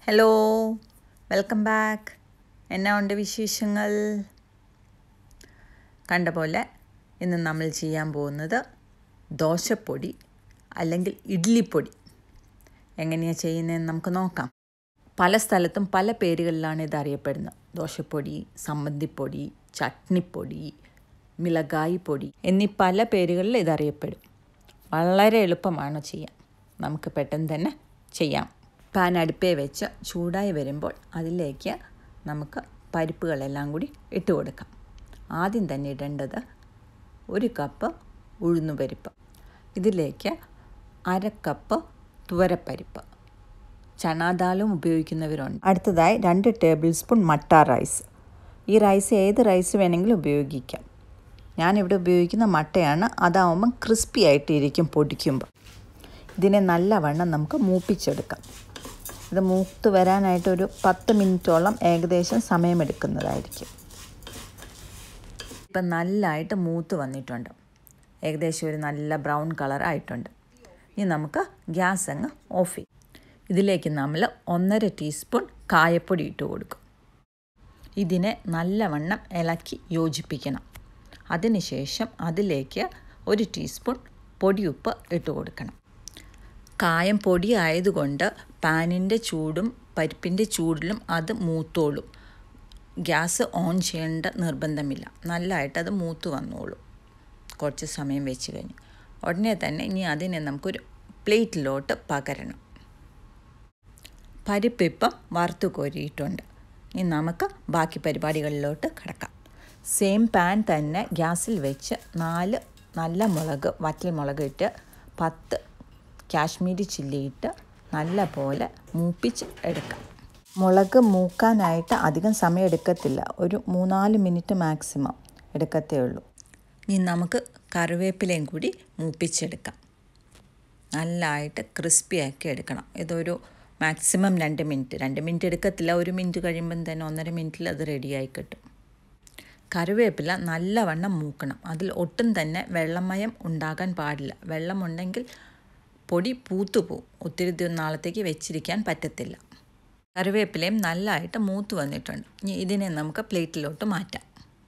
hello welcome back എന്നാ ഉണ്ട് വിശേഷങ്ങൾ കണ്ട പോലെ ഇന്ന് നമ്മൾ ചെയ്യാൻ പോകുന്നത് ദോശപ്പൊടി അല്ലെങ്കിൽ ഇഡ്ലിപ്പൊടി എങ്ങനെയാണ് ചെയ്യുന്നതെന്ന് നമുക്ക് നോക്കാം പല സ്ഥലത്തും പല പേരുകളിലാണ് ഇത് അറിയപ്പെടുന്നത് ദോശപ്പൊടി സമ്മന്തിപ്പൊടി ചട്നിപ്പൊടി മിളകായി പൊടി എന്നീ പല പേരുകളിൽ ഇത് അറിയപ്പെടും വളരെ എളുപ്പമാണ് ചെയ്യാൻ നമുക്ക് പെട്ടെന്ന് തന്നെ ചെയ്യാം പാൻ അടുപ്പേ വെച്ച് ചൂടായി വരുമ്പോൾ അതിലേക്ക് നമുക്ക് പരിപ്പുകളെല്ലാം കൂടി ഇട്ട് കൊടുക്കാം ആദ്യം തന്നെ ഇടേണ്ടത് ഒരു കപ്പ് ഉഴുന്നുപരിപ്പ് ഇതിലേക്ക് അര കപ്പ് തുവരപ്പരിപ്പ് ചനാദാലും ഉപയോഗിക്കുന്നവരുണ്ട് അടുത്തതായി രണ്ട് ടേബിൾ സ്പൂൺ മട്ട റൈസ് ഈ റൈസ് ഏത് റൈസ് വേണമെങ്കിലും ഉപയോഗിക്കാം ഞാനിവിടെ ഉപയോഗിക്കുന്ന മട്ടയാണ് അതാവുമ്പം ക്രിസ്പി ആയിട്ടിരിക്കും പൊടിക്കുമ്പോൾ ഇതിനെ നല്ലവണ്ണം നമുക്ക് മൂപ്പിച്ചെടുക്കാം ഇത് മൂത്ത് വരാനായിട്ട് ഒരു പത്ത് മിനിറ്റോളം ഏകദേശം സമയമെടുക്കുന്നതായിരിക്കും ഇപ്പം നല്ലതായിട്ട് മൂത്ത് വന്നിട്ടുണ്ട് ഏകദേശം ഒരു നല്ല ബ്രൗൺ കളർ ആയിട്ടുണ്ട് ഇനി നമുക്ക് ഗ്യാസ് അങ്ങ് ഓഫ് ചെയ്യും ഇതിലേക്ക് നമ്മൾ ഒന്നര ടീസ്പൂൺ കായപ്പൊടി ഇട്ട് കൊടുക്കും ഇതിനെ നല്ലവണ്ണം ഇളക്കി യോജിപ്പിക്കണം അതിനുശേഷം അതിലേക്ക് ഒരു ടീസ്പൂൺ പൊടിയുപ്പ് ഇട്ട് കൊടുക്കണം കായം പൊടി ആയതുകൊണ്ട് പാനിൻ്റെ ചൂടും പരിപ്പിൻ്റെ ചൂടിലും അത് മൂത്തോളും ഗ്യാസ് ഓൺ ചെയ്യേണ്ട നിർബന്ധമില്ല നല്ലതായിട്ട് അത് മൂത്ത് വന്നോളും കുറച്ച് സമയം വെച്ച് കഴിഞ്ഞ് ഉടനെ തന്നെ ഇനി അതിനെ നമുക്കൊരു പ്ലേറ്റിലോട്ട് പകരണം പരിപ്പിപ്പം വറുത്ത് കോരിയിട്ടുണ്ട് ഇനി നമുക്ക് ബാക്കി പരിപാടികളിലോട്ട് കിടക്കാം സെയിം പാൻ തന്നെ ഗ്യാസിൽ വെച്ച് നാല് നല്ല മുളക് വറ്റൽ മുളക് ഇട്ട് പത്ത് കാശ്മീരി ചില്ലി ഇട്ട് നല്ല പോലെ മൂപ്പിച്ച് എടുക്കാം മുളക് മൂക്കാനായിട്ട് അധികം സമയം എടുക്കത്തില്ല ഒരു മൂന്നാല് മിനിറ്റ് മാക്സിമം എടുക്കത്തേ ഉള്ളൂ ഇനി നമുക്ക് കറിവേപ്പിലയും കൂടി മൂപ്പിച്ചെടുക്കാം നല്ലതായിട്ട് ക്രിസ്പി ആക്കി എടുക്കണം ഇതൊരു മാക്സിമം രണ്ട് മിനിറ്റ് രണ്ട് മിനിറ്റ് എടുക്കത്തില്ല ഒരു മിനിറ്റ് കഴിയുമ്പം തന്നെ ഒന്നര മിനിറ്റിൽ അത് റെഡിയായി കിട്ടും കറിവേപ്പില നല്ലവണ്ണം മൂക്കണം അതിൽ ഒട്ടും തന്നെ വെള്ളമയം ഉണ്ടാകാൻ പാടില്ല വെള്ളമുണ്ടെങ്കിൽ പൊടി പൂത്തു പോവും ഒത്തിരി നാളത്തേക്ക് വെച്ചിരിക്കാൻ പറ്റത്തില്ല കറിവേപ്പിലയും നല്ലതായിട്ട് മൂത്ത് വന്നിട്ടുണ്ട് ഇനി ഇതിനെ നമുക്ക് പ്ലേറ്റിലോട്ട് മാറ്റാം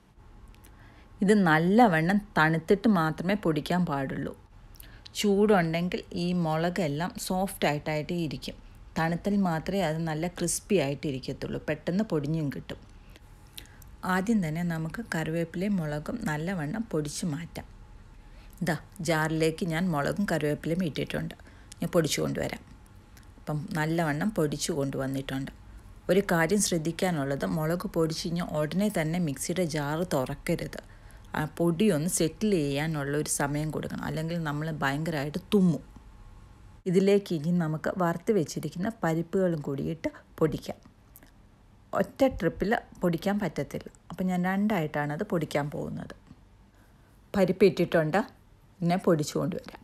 ഇത് നല്ലവണ്ണം തണുത്തിട്ട് മാത്രമേ പൊടിക്കാൻ പാടുള്ളൂ ചൂടുണ്ടെങ്കിൽ ഈ മുളകെല്ലാം സോഫ്റ്റ് ആയിട്ടായിട്ട് ഇരിക്കും തണുത്തൽ മാത്രമേ അത് നല്ല ക്രിസ്പി ആയിട്ട് ഇരിക്കത്തുള്ളൂ പെട്ടെന്ന് പൊടിഞ്ഞും കിട്ടും ആദ്യം തന്നെ നമുക്ക് കറിവേപ്പിലയും മുളകും നല്ലവണ്ണം പൊടിച്ച് മാറ്റാം ഇതാ ജാറിലേക്ക് ഞാൻ മുളകും കറിവേപ്പിലയും ഇട്ടിട്ടുണ്ട് ഞാൻ പൊടിച്ചു കൊണ്ടുവരാം അപ്പം നല്ലവണ്ണം പൊടിച്ചു കൊണ്ടുവന്നിട്ടുണ്ട് ഒരു കാര്യം ശ്രദ്ധിക്കാനുള്ളത് മുളക് പൊടിച്ച് കഴിഞ്ഞാൽ ഉടനെ തന്നെ മിക്സിയുടെ ജാറ് തുറക്കരുത് ആ പൊടി ഒന്ന് സെറ്റിൽ ചെയ്യാനുള്ള ഒരു സമയം കൊടുക്കണം അല്ലെങ്കിൽ നമ്മൾ ഭയങ്കരമായിട്ട് തുമ്മും ഇതിലേക്ക് ഇനി നമുക്ക് വറുത്ത് വെച്ചിരിക്കുന്ന പരിപ്പുകളും കൂടിയിട്ട് പൊടിക്കാം ഒറ്റ ട്രിപ്പിൽ പൊടിക്കാൻ പറ്റത്തില്ല അപ്പം ഞാൻ രണ്ടായിട്ടാണ് അത് പൊടിക്കാൻ പോകുന്നത് പരിപ്പ് ഇട്ടിട്ടുണ്ട് ഇതിനെ പൊടിച്ചു കൊണ്ടുവരാം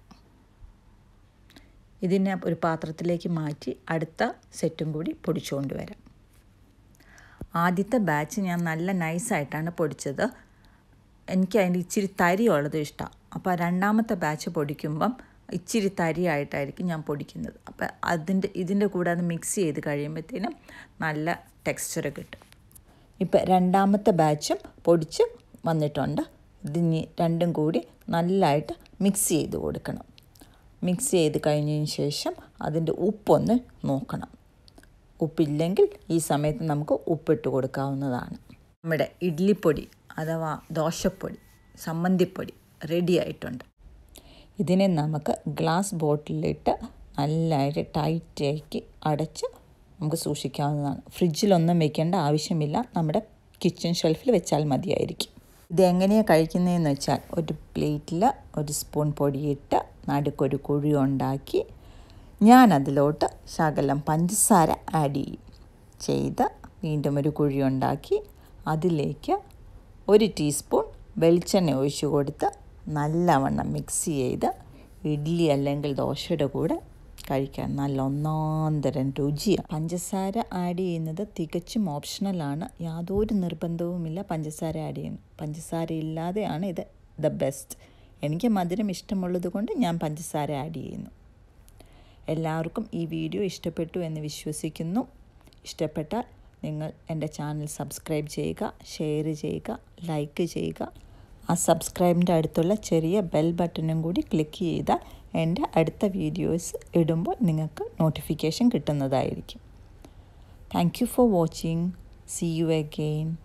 ഇതിനെ ഒരു പാത്രത്തിലേക്ക് മാറ്റി അടുത്ത സെറ്റും കൂടി പൊടിച്ചു കൊണ്ടുവരാം ആദ്യത്തെ ബാച്ച് ഞാൻ നല്ല നൈസായിട്ടാണ് പൊടിച്ചത് എനിക്ക് അതിൻ്റെ ഇച്ചിരി തരി ഉള്ളത് ഇഷ്ടമാണ് അപ്പോൾ രണ്ടാമത്തെ ബാച്ച് പൊടിക്കുമ്പം ഇച്ചിരി തരിയായിട്ടായിരിക്കും ഞാൻ പൊടിക്കുന്നത് അപ്പോൾ അതിൻ്റെ ഇതിൻ്റെ കൂടെ അത് മിക്സ് ചെയ്ത് കഴിയുമ്പോഴത്തേനും നല്ല ടെക്സ്ചർ കിട്ടും ഇപ്പം രണ്ടാമത്തെ ബാച്ചും പൊടിച്ച് വന്നിട്ടുണ്ട് ഇതിന് രണ്ടും കൂടി നല്ലതായിട്ട് മിക്സ് ചെയ്ത് കൊടുക്കണം മിക്സ് ചെയ്ത് കഴിഞ്ഞതിന് ശേഷം അതിൻ്റെ ഉപ്പൊന്ന് നോക്കണം ഉപ്പില്ലെങ്കിൽ ഈ സമയത്ത് നമുക്ക് ഉപ്പിട്ട് കൊടുക്കാവുന്നതാണ് നമ്മുടെ ഇഡ്ലിപ്പൊടി അഥവാ ദോശപ്പൊടി സമ്മന്തിപ്പൊടി റെഡി ആയിട്ടുണ്ട് ഇതിനെ നമുക്ക് ഗ്ലാസ് ബോട്ടിലിട്ട് നല്ലതായിട്ട് ടൈറ്റാക്കി അടച്ച് നമുക്ക് സൂക്ഷിക്കാവുന്നതാണ് ഫ്രിഡ്ജിലൊന്നും വെക്കേണ്ട ആവശ്യമില്ല നമ്മുടെ കിച്ചൺ ഷെൽഫിൽ വെച്ചാൽ മതിയായിരിക്കും ഇത് എങ്ങനെയാണ് കഴിക്കുന്നതെന്ന് വെച്ചാൽ ഒരു പ്ലേറ്റിൽ ഒരു സ്പൂൺ പൊടിയിട്ട് നടുക്കൊരു കുഴി ഉണ്ടാക്കി ഞാൻ അതിലോട്ട് ശകലം പഞ്ചസാര ആഡ് ചെയ്യും ചെയ്ത് വീണ്ടും ഒരു കുഴി ഉണ്ടാക്കി അതിലേക്ക് ഒരു ടീസ്പൂൺ വെളിച്ചെണ്ണ ഒഴിച്ച് കൊടുത്ത് നല്ലവണ്ണം മിക്സ് ചെയ്ത് ഇഡ്ഡലി അല്ലെങ്കിൽ ദോശയുടെ കൂടെ കഴിക്കാൻ നല്ല ഒന്നാന്തരം രുചിയാണ് പഞ്ചസാര ആഡ് ചെയ്യുന്നത് തികച്ചും ഓപ്ഷണലാണ് യാതൊരു നിർബന്ധവുമില്ല പഞ്ചസാര ആഡ് ചെയ്യുന്നു പഞ്ചസാര ഇല്ലാതെയാണ് ഇത് ദ ബെസ്റ്റ് എനിക്ക് മധുരം ഇഷ്ടമുള്ളത് കൊണ്ട് ഞാൻ പഞ്ചസാര ആഡ് ചെയ്യുന്നു എല്ലാവർക്കും ഈ വീഡിയോ ഇഷ്ടപ്പെട്ടു എന്ന് വിശ്വസിക്കുന്നു ഇഷ്ടപ്പെട്ടാൽ നിങ്ങൾ എൻ്റെ ചാനൽ സബ്സ്ക്രൈബ് ചെയ്യുക ഷെയർ ചെയ്യുക ലൈക്ക് ചെയ്യുക ആ സബ്സ്ക്രൈബിൻ്റെ അടുത്തുള്ള ചെറിയ ബെൽ ബട്ടണും കൂടി ക്ലിക്ക് ചെയ്താൽ എൻ്റെ അടുത്ത വീഡിയോസ് ഇടുമ്പോൾ നിങ്ങൾക്ക് നോട്ടിഫിക്കേഷൻ കിട്ടുന്നതായിരിക്കും thank you for watching see you again